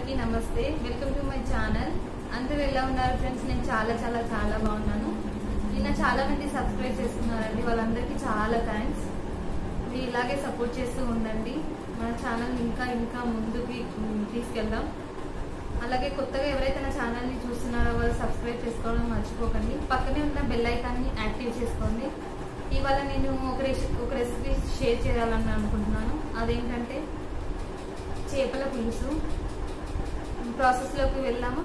అందరికీ నమస్తే welcome to my channel అందరూ ఎలా ఉన్నారు ఫ్రెండ్స్ నేను చాలా చాలా చాలా బాగున్నాను నిన్న చాలా మంది సబ్స్క్రైబ్ చేసుకున్నారండి వాళ్ళందరికీ చాలా థ్యాంక్స్ మీరు ఇలాగే సపోర్ట్ చేస్తూ ఉండండి మన ఛానల్ ఇంకా ఇంకా ముందుకి ఉమ్, తీసుకెళ్దాం అలాగే కొత్తగా ఎవరైతే నా ఛానల్ని చూస్తున్నారో వాళ్ళు సబ్స్క్రైబ్ చేసుకోవడం మర్చిపోకండి పక్కనే ఉన్న బెల్ ఐకాన్ని యాక్టివ్ చేసుకోండి ఇవాళ నేను ఒక రెసి- ఒక రెసిపీ షేర్ చేయాలని అనుకుంటున్నాను అదేంటంటే చేపల పులుసు ప్రాసెస్లోకి వెళ్దామా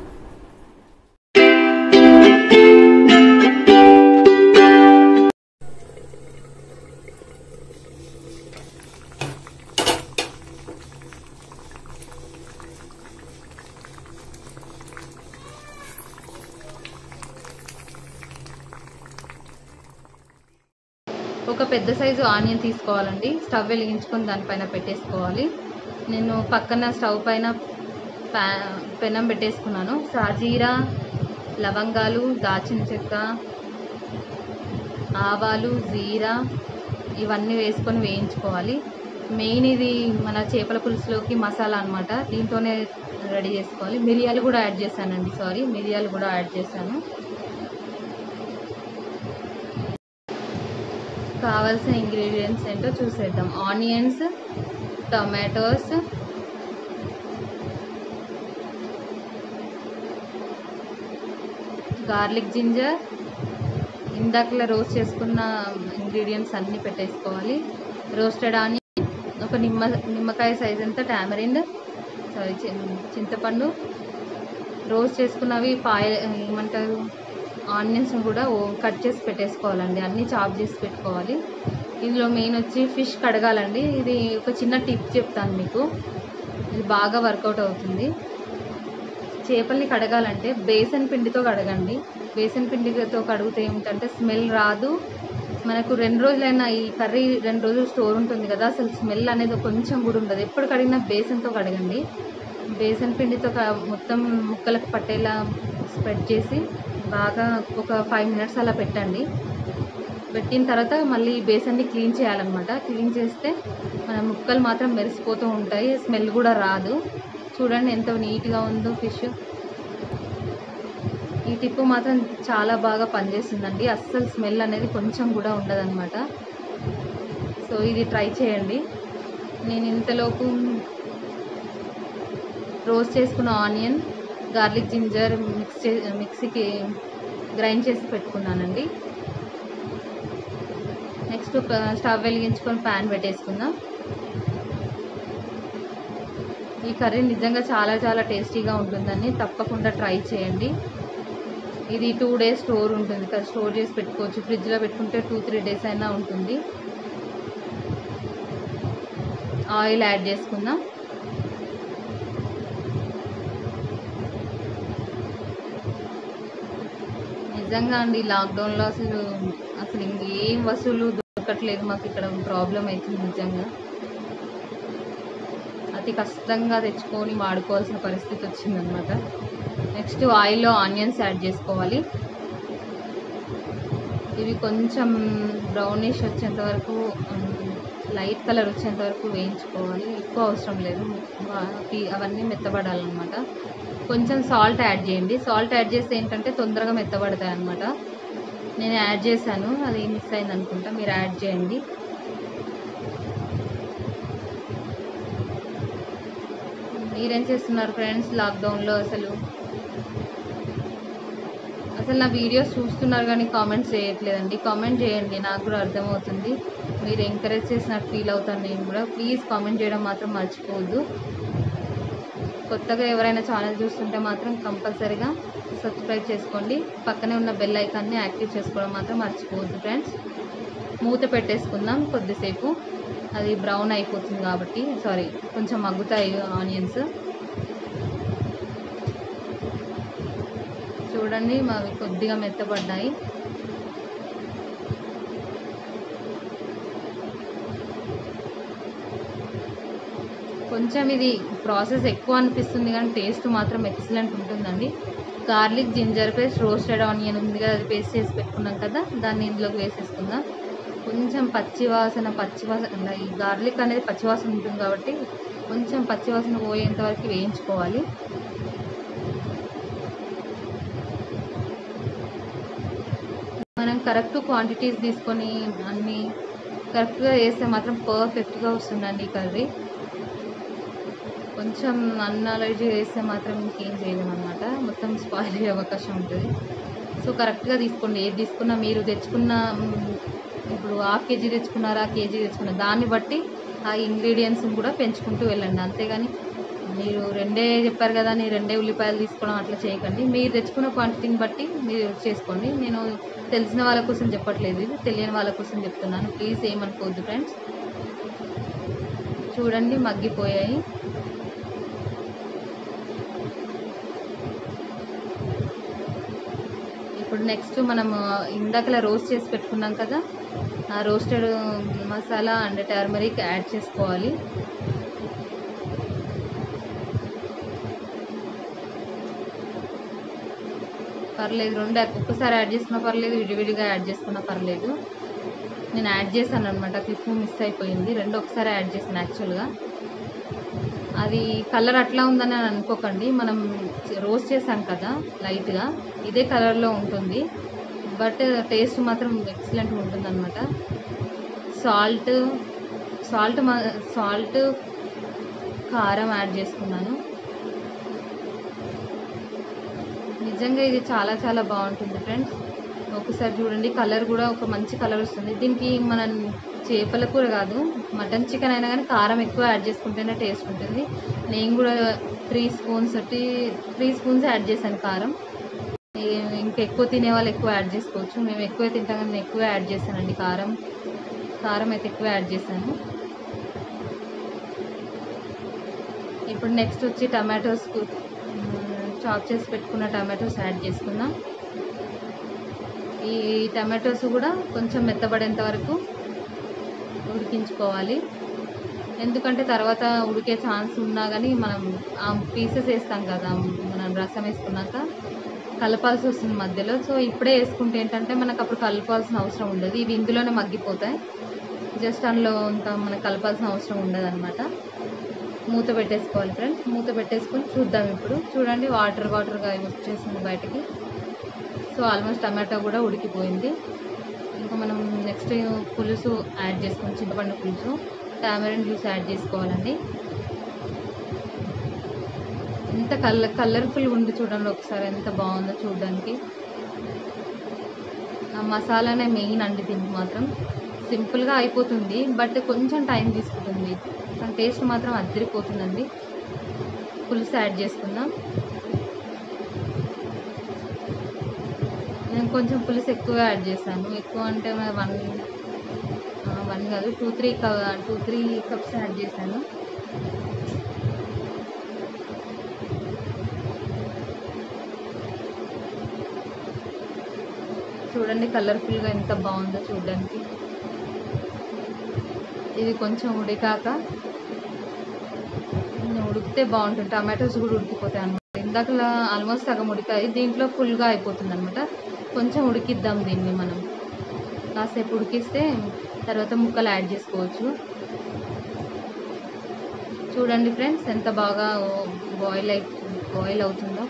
ఒక పెద్ద సైజు ఆనియన్ తీసుకోవాలండి స్టవ్ వెలిగించుకొని దానిపైన పెట్టేసుకోవాలి నేను పక్కన స్టవ్ పైన ప్యా పెనం పెట్టేసుకున్నాను సాజీరా లవంగాలు దాచిన చెక్క ఆవాలు జీరా ఇవన్నీ వేసుకొని వేయించుకోవాలి మెయిన్ ఇది మన చేపల పులుసులోకి మసాలా అన్నమాట దీంతోనే రెడీ చేసుకోవాలి మిరియాలు కూడా యాడ్ చేశానండి సారీ మిరియాలు కూడా యాడ్ చేశాను కావాల్సిన ఇంగ్రీడియంట్స్ ఏంటో చూసేద్దాం ఆనియన్స్ టమాటోస్ గార్లిక్ జింజర్ ఇందాకలా రోస్ట్ చేసుకున్న ఇంగ్రీడియంట్స్ అన్నీ పెట్టేసుకోవాలి రోస్టెడ్ ఆనియన్ ఒక నిమ్మ నిమ్మకాయ సైజ్ అంతా టామరిండ్ సారీ చింతపండు రోస్ట్ చేసుకున్నవి పాయ ఏమంటారు ఆనియన్స్ కూడా ఓ- కట్ చేసి పెట్టేసుకోవాలండి అన్నీ చాప్ చేసి పెట్టుకోవాలి ఇందులో మెయిన్ వచ్చి ఫిష్ కడగాలండి ఇది ఒక చిన్న టిప్ చెప్తాను మీకు ఇది బాగా వర్కౌట్ అవుతుంది చేపల్ని కడగాలంటే బేసన్ పిండితో కడగండి బేసన్ పిండితో కడిగితే ఏమిటంటే స్మెల్ రాదు మనకు రెండు రోజులైనా ఈ కర్రీ రెండు రోజులు స్టోర్ ఉంటుంది కదా అసలు స్మెల్ అనేది కొంచెం కూడా ఉండదు ఎప్పుడు కడిగినా బేసన్తో కడగండి బేసన్ పిండితో క- మొత్తం ముక్కలకు పట్టేలా స్ప్రెడ్ చేసి బాగా ఒక ఫైవ్ మినిట్స్ అలా పెట్టండి పెట్టిన తర్వాత మళ్ళీ బేసన్ని క్లీన్ చేయాలన్నమాట క్లీన్ చేస్తే మన ముక్కలు మాత్రం మెరిసిపోతూ ఉంటాయి స్మెల్ కూడా రాదు చూడండి ఎంత నీట్గా ఉందో ఫిష్ ఈ టిప్ మాత్రం చాలా బాగా పనిచేస్తుందండి అస్సలు స్మెల్ అనేది కొంచెం కూడా ఉండదన్నమాట సో ఇది ట్రై చేయండి నేను ఇంతలోపు రోస్ట్ చేసుకున్న ఆనియన్ గార్లిక్ జింజర్ మిక్స్ చే మిక్సీకి గ్రైండ్ చేసి పెట్టుకున్నానండి నెక్స్ట్ స్టవ్ వెలిగించుకొని ప్యాన్ పెట్టేసుకుందాం ఈ కర్రీ నిజంగా చాలా చాలా టేస్టీగా ఉంటుందని తప్పకుండా ట్రై చేయండి ఇది టూ డేస్ స్టోర్ ఉంటుంది కదా స్టోర్ చేసి పెట్టుకోవచ్చు ఫ్రిడ్జ్లో పెట్టుకుంటే టూ త్రీ డేస్ అయినా ఉంటుంది ఆయిల్ యాడ్ చేసుకుందాం నిజంగా అండి లాక్డౌన్లో అసలు అసలు ఇంకేం వసూలు దొరకట్లేదు మాకు ఇక్కడ ప్రాబ్లం అవుతుంది నిజంగా అతి కష్టంగా తెచ్చుకొని వాడుకోవాల్సిన పరిస్థితి వచ్చిందనమాట నెక్స్ట్ ఆయిల్లో ఆనియన్స్ యాడ్ చేసుకోవాలి ఇవి కొంచెం బ్రౌనిష్ వచ్చేంత వరకు లైట్ కలర్ వచ్చేంత వరకు వేయించుకోవాలి ఎక్కువ అవసరం లేదు వా- పి- అవన్నీ మెత్తబడాలన్నమాట కొంచెం సాల్ట్ యాడ్ చేయండి సాల్ట్ యాడ్ చేస్తే ఏంటంటే తొందరగా మెత్తబడతాయి అన్నమాట నేను యాడ్ చేశాను అది మిస్ అయింది అనుకుంటా మీరు యాడ్ చేయండి మీరేం చేస్తున్నారు ఫ్రెండ్స్ లాక్డౌన్లో అసలు అసలు నా వీడియోస్ చూస్తున్నారు కానీ కామెంట్స్ చేయట్లేదండి కామెంట్ చేయండి నాకు కూడా అర్థమవుతుంది మీరు ఎంకరేజ్ చేసినట్టు ఫీల్ అవుతాను నేను కూడా ప్లీజ్ కామెంట్ చేయడం మాత్రం మర్చిపోవద్దు కొత్తగా ఎవరైనా ఛానల్ చూస్తుంటే మాత్రం కంపల్సరీగా సబ్స్క్రైబ్ చేసుకోండి పక్కనే ఉన్న బెల్ ఐకాన్ని యాక్టివ్ చేసుకోవడం మాత్రం మర్చిపోవద్దు ఫ్రెండ్స్ మూత పెట్టేసుకుందాం కొద్దిసేపు అది బ్రౌన్ అయిపోతుంది కాబట్టి సారీ కొంచెం మగ్గుతాయి ఆనియన్స్ చూడండి మావి కొద్దిగా మెత్తపడ్డాయి కొంచెం ఇది ప్రాసెస్ ఎక్కువ అనిపిస్తుంది కానీ టేస్ట్ మాత్రం ఎక్సలెంట్ ఉంటుందండి garlic ginger paste roasted onion ఉంది కదా అది పేస్ట్ చేసి పెట్టుకున్నాం కదా దాన్ని ఇందులోకి వేసేసుకుందాం కొంచెం పచ్చి వాసన పచ్చి వాసన ఈ గార్లిక్ అనేది పచ్చి వాసన ఉంటుంది కాబట్టి కొంచెం పచ్చివాసన పోయేంత వరకు వేయించుకోవాలి మనం కరెక్ట్ క్వాంటిటీస్ తీసుకొని అన్నీ కరెక్ట్గా వేస్తే మాత్రం పర్ఫెక్ట్గా వస్తుందండి కర్రీ కొంచెం అన్నాలజీ వేస్తే మాత్రం ఇంకేం చేయలేము అనమాట మొత్తం స్పాయిల్ అయ్యే అవకాశం ఉంటుంది సో కరెక్ట్గా తీసుకోండి ఏది తీసుకున్నా మీరు తెచ్చుకున్న మ్, ఇప్పుడు హాఫ్ కేజీ తెచ్చుకున్నారా కేజీ తెచ్చుకున్నారా దాన్ని బట్టి ఆ ఇంగ్రీడియంట్స్ కూడా పెంచుకుంటూ వెళ్ళండి అంతేగాని మీరు రెండే చెప్పారు కదా అని రెండే ఉల్లిపాయలు తీసుకోవడం అట్లా చేయకండి మీరు తెచ్చుకున్న క్వాంటిటీని బట్టి మీరు చేసుకోండి నేను తెలిసిన వాళ్ళ కోసం చెప్పట్లేదు ఇది తెలియని వాళ్ళ కోసం చెప్తున్నాను ప్లీజ్ ఏమనుకోవద్దు ఫ్రెండ్స్ చూడండి మగ్గిపోయాయి ఇప్పుడు నెక్స్ట్ మనం ఇందాకలా రోస్ట్ చేసి పెట్టుకున్నాం కదా ఆ roasted masala and turmeric add చేసుకోవాలి పర్లేదు రెండు ఒక్కసారి యాడ్ చేసుకున్నా పర్లేదు విడివిడిగా యాడ్ చేసుకున్నా పర్లేదు నేను యాడ్ చేశాను అనమాట క్లిప్ మిస్ అయిపోయింది రెండు ఒకసారి యాడ్ చేశాను యాక్చువల్గా అది కలర్ అట్లా ఉందని అని అనుకోకండి మనం రోస్ట్ చేసాం కదా లైట్గా ఇదే కలర్లో ఉంటుంది బట్ టేస్ట్ మాత్రం ఎక్సలెంట్గా ఉంటుంది అనమాట సాల్ట్ సాల్ట్ సాల్ట్ కారం యాడ్ చేసుకున్నాను నిజంగా ఇది చాలా చాలా బాగుంటుంది ఫ్రెండ్స్ ఒకసారి చూడండి కలర్ కూడా ఒక మంచి కలర్ వస్తుంది దీనికి మనం చేపల కూర కాదు మటన్ చికెన్ అయినా కానీ కారం ఎక్కువ యాడ్ చేసుకుంటేనే టేస్ట్ ఉంటుంది నేను కూడా three spoons three spoons add చేశాను కారం ఏ- ఇంకా ఎక్కువ తినే వాళ్ళు ఎక్కువ యాడ్ చేసుకోవచ్చు మేము ఎక్కువ తింటాం కానీ నేను ఎక్కువ యాడ్ చేశానండి కారం కారం అయితే ఎక్కువ యాడ్ చేశాను ఇప్పుడు నెక్స్ట్ వచ్చి టమాటోస్ చాప్ చేసి పెట్టుకున్న టమాటోస్ యాడ్ చేసుకుందాం ఈ టమాటోస్ కూడా కొంచెం మెత్తబడేంత వరకు ఉడికించుకోవాలి ఎందుకంటే తర్వాత ఉడికే ఛాన్స్ ఉన్నా కానీ మనం ఆ పీసెస్ వేస్తాం కదా మనం రసం వేసుకున్నాక కలపాల్సి వస్తుంది మధ్యలో సో ఇప్పుడే వేసుకుంటే ఏంటంటే మనకు అప్పుడు కలపాల్సిన అవసరం ఉండదు ఇవి ఇందులోనే మగ్గిపోతాయి జస్ట్ అందులో ఇంకా మనకు కలపాల్సిన అవసరం ఉండదు అనమాట మూత పెట్టేసుకోవాలి ఫ్రెండ్స్ మూత పెట్టేసుకొని చూద్దాం ఇప్పుడు చూడండి వాటర్ వాటర్గా వచ్చేసింది బయటకి సో ఆల్మోస్ట్ టమాటో కూడా ఉడికిపోయింది ఇంకా మనం నెక్స్ట్ పులుసు యాడ్ చేసుకొని చింతపండు పులుసు టామరిన్ జ్యూస్ యాడ్ చేసుకోవాలండి ఎంత కలర్ కలర్ఫుల్గా ఉంది చూడండి ఒకసారి ఎంత బాగుందో చూడడానికి ఆ మసాలానే మెయిన్ అండి దీనికి మాత్రం సింపుల్గా అయిపోతుంది బట్ కొంచెం టైం తీసుకుంటుంది కానీ టేస్ట్ మాత్రం అద్దరిపోతుందండి పులుసు యాడ్ చేసుకుందాం నేను కొంచెం పులుసు ఎక్కువ యాడ్ చేశాను ఎక్కువ అంటే వన్ వన్ కాదు two three two three cups add చేశాను చూడండి కలర్ఫుల్గా ఎంత బాగుందో చూడడానికి ఇది కొంచెం ఉడికాక ఉడికితే బాగుంటుంది టమాటోస్ కూడా ఉడికిపోతాయి అనమాట ఇందాకలా ఆల్మోస్ట్ సగం ఉడికాయి దీంట్లో ఫుల్గా అయిపోతుంది అనమాట కొంచెం ఉడికిద్దాం దీన్ని మనం కాసేపు ఉడికిస్తే తర్వాత ముక్కలు యాడ్ చేసుకోవచ్చు చూడండి ఫ్రెండ్స్ ఎంత బాగా బాయిల్ అయి బాయిల్ అవుతుందో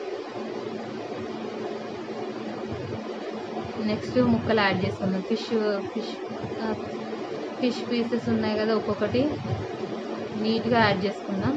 నెక్స్ట్ ముక్కలు యాడ్ చేసుకుందాం ఫిష్ ఫిష్ ఫిష్ పీసెస్ ఉన్నాయి కదా ఒక్కొక్కటి నీట్గా యాడ్ చేసుకుందాం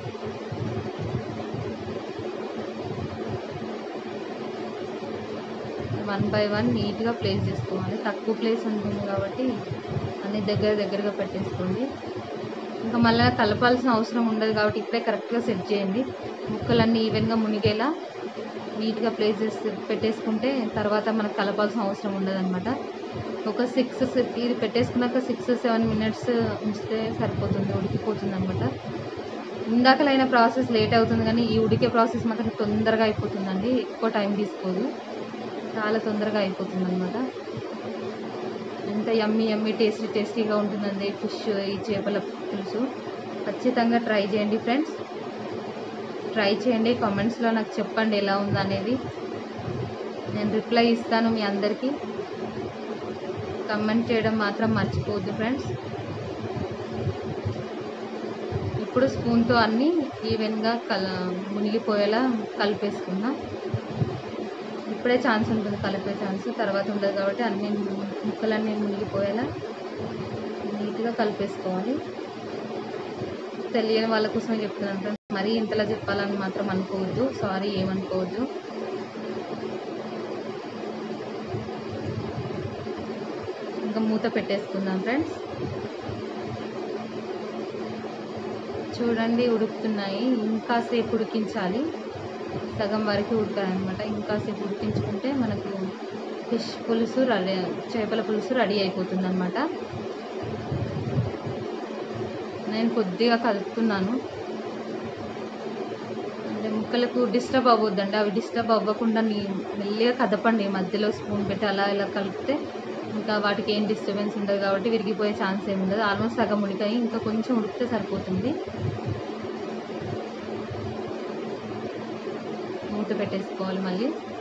వన్ బై వన్ నీట్గా ప్లేస్ చేసుకోవాలి తక్కువ ప్లేస్ ఉంటుంది కాబట్టి అన్ని దగ్గర దగ్గరగా పెట్టేసుకోండి ఇంకా మళ్ళీ కలపాల్సిన అవసరం ఉండదు కాబట్టి ఇప్పుడే కరెక్ట్గా సెట్ చేయండి ముక్కలన్నీ ఈవెన్గా మునిగేలా నీట్గా ప్లేసెస్ పెట్టేసుకుంటే తర్వాత మనకు కలపాల్సిన అవసరం ఉండదు అనమాట ఒక సిక్స్ ఇది పెట్టేసుకున్నాక సిక్స్ సెవెన్ మినిట్స్ ఉంచితే సరిపోతుంది ఉడికిపోతుంది అనమాట ఇందాకలైన ప్రాసెస్ లేట్ అవుతుంది కానీ ఈ ఉడికే ప్రాసెస్ మాత్రం తొందరగా అయిపోతుందండి ఎక్కువ టైం తీసుకోదు చాలా తొందరగా అయిపోతుంది అనమాట ఎంత యమ్మీ యమ్మీ టేస్టీ టేస్టీగా ఉంటుందండి ఫిష్ ఈ చేపల పులుసు ఖచ్చితంగా ట్రై చేయండి ఫ్రెండ్స్ ట్రై చేయండి కామెంట్స్లో నాకు చెప్పండి ఎలా ఉందనేది నేను రిప్లై ఇస్తాను మీ అందరికీ కమెంట్ చేయడం మాత్రం మర్చిపోవద్దు ఫ్రెండ్స్ ఇప్పుడు స్పూన్తో అన్నీ ఈవెన్గా కల మునిగిపోయేలా కలిపేసుకుందాం ఇప్పుడే ఛాన్స్ ఉంటుంది కలిపే ఛాన్స్ తర్వాత ఉండదు కాబట్టి అన్ని ముక్కలన్నీ మునిగిపోయేలా నీట్గా కలిపేసుకోవాలి తెలియని వాళ్ళ కోసమే చెప్తున్నాను ఫ్రెండ్స్ మరీ ఇంతలా చెప్పాలని మాత్రం అనుకోవద్దు సారీ ఏమనుకోవద్దు ఇంకా మూత పెట్టేసుకుందాం ఫ్రెండ్స్ చూడండి ఉడుకుతున్నాయి ఇంకాసేపు ఉడికించాలి సగం వరకు ఉడకాలన్నమాట ఇంకాసేపు ఉడికించుకుంటే మనకు ఫిష్ పులుసు రెడీ చేపల పులుసు రెడీ అయిపోతుంది అనమాట నేను కొద్దిగా కలుపుతున్నాను అంటే ముక్కలకు డిస్టర్బ్ అవ్వద్దండి అవి డిస్టర్బ్ అవ్వకుండా నీ మెల్లిగా కదపండి మధ్యలో స్పూన్ పెట్టి అలా ఇలా కలిపితే ఇంకా వాటికి ఏం డిస్టర్బెన్స్ ఉండదు కాబట్టి విరిగిపోయే ఛాన్స్ ఏమి ఉండదు ఆల్మోస్ట్ సగం ఉడికాయి ఇంకా కొంచెం ఉడికితే సరిపోతుంది మూత పెట్టేసుకోవాలి మళ్ళీ